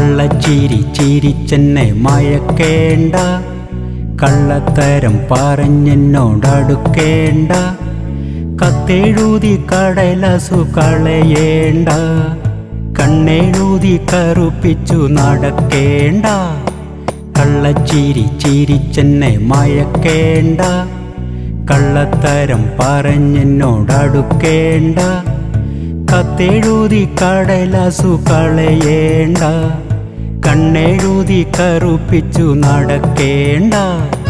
കള്ളച്ചിരി ചിരിച്ചെന്നെ മയക്കേണ്ട കള്ളത്തരം പറഞ്ഞെന്നോടടുക്കേണ്ട കത്തെഴുതി കടലസു കളയേണ്ട കണ്ണെഴുതി കറുപ്പിച്ചു നടക്കേണ്ട കള്ളച്ചിരി ചിരിച്ചെന്നെ മയക്കേണ്ട കള്ളത്തരം പറഞ്ഞെന്നോടടുക്കേണ്ട കത്തെഴുതി കടലസു കളയേണ്ട കണ്ണെഴുതി കറുപ്പിച്ചു നടക്കേണ്ട